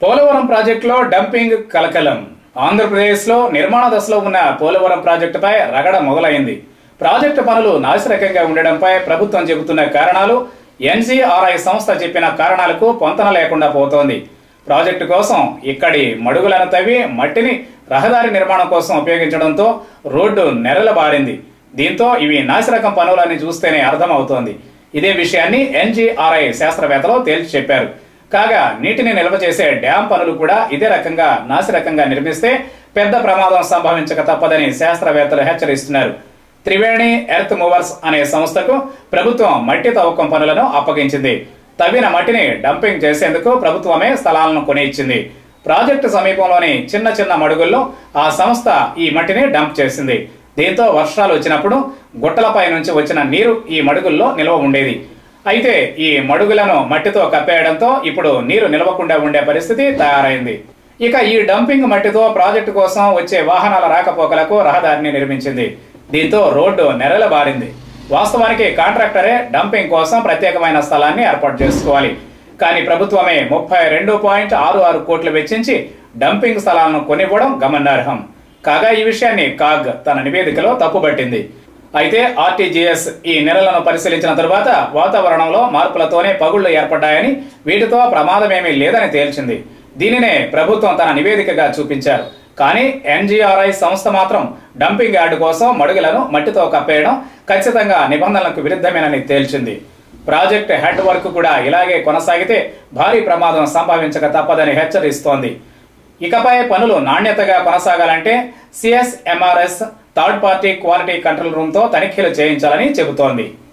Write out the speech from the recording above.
పోలవరం ప్రాజెక్టులో డంపింగ్ కలకలం ఆంధ్రప్రదేశ్లో నిర్మాణ దశలో ఉన్న పోలవరం ప్రాజెక్టుపై రగడ మొదలైంది ప్రాజెక్టు పనులు నాసిరకంగా ఉండడంపై ప్రభుత్వం చెబుతున్న కారణాలు ఎన్సీఆర్ఐ సంస్థ చెప్పిన కారణాలకు పొంతన లేకుండా పోతోంది ప్రాజెక్టు కోసం ఇక్కడి మడుగులను తవ్వి మట్టిని రహదారి నిర్మాణం కోసం ఉపయోగించడంతో రోడ్డు నెరలబారింది దీంతో ఇవి నాసిరకం పనులని చూస్తేనే అర్థమవుతోంది ఇదే విషయాన్ని ఎన్జీఆర్ఐ శాస్త్రవేత్తలు తేల్చి చెప్పారు కాగా నీటిని నిల్వ చేసే డ్యాం పనులు కూడా ఇదే రకంగా నాసిరకంగా నిర్మిస్తే పెద్ద ప్రమాదం సంభవించక తప్పదని శాస్త్రవేత్తలు హెచ్చరిస్తున్నారు త్రివేణి ఎర్త్ మూవర్స్ అనే సంస్థకు ప్రభుత్వం మట్టి తవ్వకం పనులను అప్పగించింది తవ్విన మట్టిని డంపింగ్ చేసేందుకు ప్రభుత్వమే స్థలాలను కొని ఇచ్చింది ప్రాజెక్టు సమీపంలోని చిన్న చిన్న మడుగుల్లో ఆ సంస్థ ఈ మట్టిని డంప్ చేసింది దీంతో వర్షాలు వచ్చినప్పుడు గుట్టలపై నుంచి వచ్చిన నీరు ఈ మడుగుల్లో నిల్వ ఉండేది అయితే ఈ మడుగులను మట్టితో కప్పేయడంతో ఇప్పుడు నీరు నిలవకుండా ఉండే పరిస్థితి తయారైంది ఇక ఈ డంపింగ్ మట్టితో ప్రాజెక్టు కోసం వచ్చే వాహనాల రాకపోకలకు రహదారిని నిర్మించింది దీంతో రోడ్డు నెరలబారింది వాస్తవానికి కాంట్రాక్టరే డంపింగ్ కోసం ప్రత్యేకమైన స్థలాన్ని ఏర్పాటు చేసుకోవాలి కానీ ప్రభుత్వమే ముప్పై రెండు పాయింట్ ఆరు ఆరు కోట్లు వెచ్చించి డంపింగ్ స్థలాలను కొనివ్వడం గమనార్హం కాగా ఈ విషయాన్ని కాగ్ తన నివేదికలో తప్పుబట్టింది అయితే ఆర్టీజీఎస్ ఈ నెలలను పరిశీలించిన తరువాత వాతావరణంలో మార్పులతోనే పగుళ్లు ఏర్పడ్డాయని వీటితో ప్రమాదమేమీ లేదని తేల్చింది దీనినే ప్రభుత్వం తన నివేదికగా చూపించారు కానీ ఎన్జీఆర్ఐ సంస్థ మాత్రం డంపింగ్ యార్డు కోసం మడుగులను మట్టితో కప్పేయడం ఖచ్చితంగా నిబంధనలకు విరుద్ధమేనని తేల్చింది ప్రాజెక్ట్ హెడ్ వర్క్ కూడా ఇలాగే కొనసాగితే భారీ ప్రమాదం సంభవించక తప్పదని హెచ్చరిస్తోంది ఇకపై పనులు నాణ్యతగా కొనసాగాలంటే CSMRS third party quality control రూమ్తో తనిఖీలు చేయించాలని చెబుతోంది